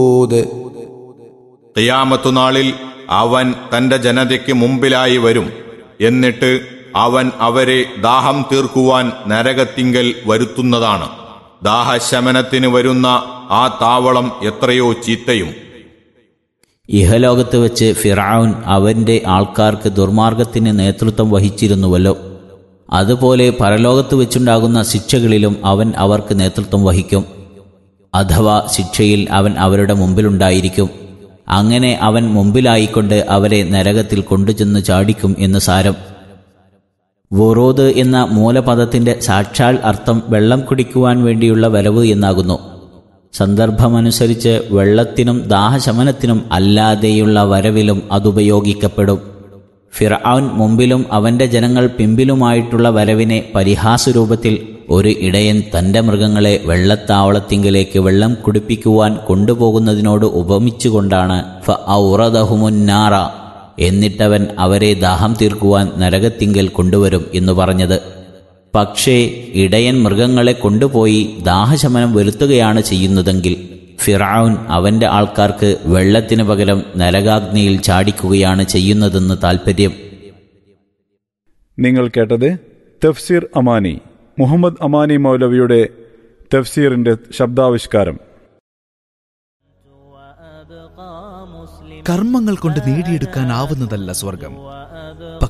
ഖിയാമത്തുനാളിൽ അവൻ തന്റെ ജനതയ്ക്ക് മുമ്പിലായി വരും എന്നിട്ട് അവൻ അവരെ ദാഹം തീർക്കുവാൻ നരകത്തിങ്കൽ വരുത്തുന്നതാണ് ദാഹശമനത്തിന് വരുന്ന ആ താവളം എത്രയോ ചീത്തയും ഇഹലോകത്ത് വെച്ച് ഫിറൌൻ അവന്റെ ആൾക്കാർക്ക് ദുർമാർഗത്തിന് നേതൃത്വം വഹിച്ചിരുന്നുവല്ലോ അതുപോലെ പരലോകത്ത് വെച്ചുണ്ടാകുന്ന ശിക്ഷകളിലും അവൻ അവർക്ക് നേതൃത്വം വഹിക്കും അഥവാ ശിക്ഷയിൽ അവൻ അവരുടെ മുമ്പിലുണ്ടായിരിക്കും അങ്ങനെ അവൻ മുമ്പിലായിക്കൊണ്ട് അവരെ നരകത്തിൽ കൊണ്ടുചെന്ന് ചാടിക്കും എന്ന് സാരം വൊറോദ് എന്ന മൂലപദത്തിന്റെ സാക്ഷാൽ അർത്ഥം വെള്ളം കുടിക്കുവാൻ വേണ്ടിയുള്ള വരവ് എന്നാകുന്നു സന്ദർഭമനുസരിച്ച് വെള്ളത്തിനും ദാഹശമനത്തിനും അല്ലാതെയുള്ള വരവിലും അതുപയോഗിക്കപ്പെടും ഫിർഔൻ മുമ്പിലും അവന്റെ ജനങ്ങൾ പിമ്പിലുമായിട്ടുള്ള വരവിനെ പരിഹാസരൂപത്തിൽ ഒരു ഇടയൻ തന്റെ മൃഗങ്ങളെ വെള്ളത്താവളത്തിങ്കിലേക്ക് വെള്ളം കുടിപ്പിക്കുവാൻ കൊണ്ടുപോകുന്നതിനോട് ഉപമിച്ചുകൊണ്ടാണ് ഫ ഔറദഹുമുന്നാറ എന്നിട്ടവൻ അവരെ ദാഹം തീർക്കുവാൻ നരകത്തിങ്കൽ കൊണ്ടുവരും എന്നു പറഞ്ഞത് പക്ഷേ ഇടയൻ മൃഗങ്ങളെ കൊണ്ടുപോയി ദാഹശമനം വരുത്തുകയാണ് ചെയ്യുന്നതെങ്കിൽ ഫിറൌൻ അവന്റെ ആൾക്കാർക്ക് വെള്ളത്തിനു പകരം നരകാഗ്നിയിൽ ചാടിക്കുകയാണ് ചെയ്യുന്നതെന്ന് താൽപ്പര്യം നിങ്ങൾ കേട്ടത് തഫ്സീർ അമാനി മുഹമ്മദ് അമാനി മൗലവിയുടെ തഫ്സീറിന്റെ ശബ്ദാവിഷ്കാരം കർമ്മങ്ങൾ കൊണ്ട് നേടിയെടുക്കാനാവുന്നതല്ല സ്വർഗം പക്ഷെ